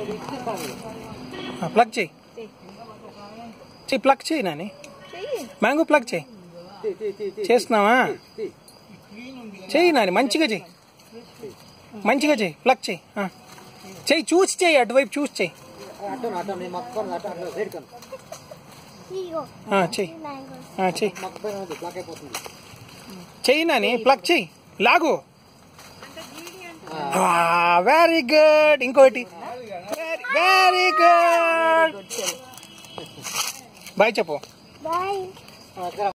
Plug చేయి చెయ్యి plug చేయి నాని మ్యాంగో ప్లగ్ చేయి చేస్తున్నావా చెయ్యి నాని మంచిగా చెయ్యి మంచిగా చెయ్యి ప్లగ్ చెయ్యి ఆ. చెయ్యి చూసి చెయ్యి అటువైపు చూసి చెయ్యి అటు అటు నేను మొక్కను అటు అటు సైడ్ కను ఇగో ఆ, చెయ్యి మ్యాంగో ఆ, చెయ్యి మొక్క పైన ఉంది బ్లాక్ అయిపోతుంది చెయ్యి నాని ప్లగ్ చెయ్యి లాగు వెరీ గుడ్ ఇంకోటి వెరీ గుడ్ బాయ్ చెప్పు బాయ్ అక్కడ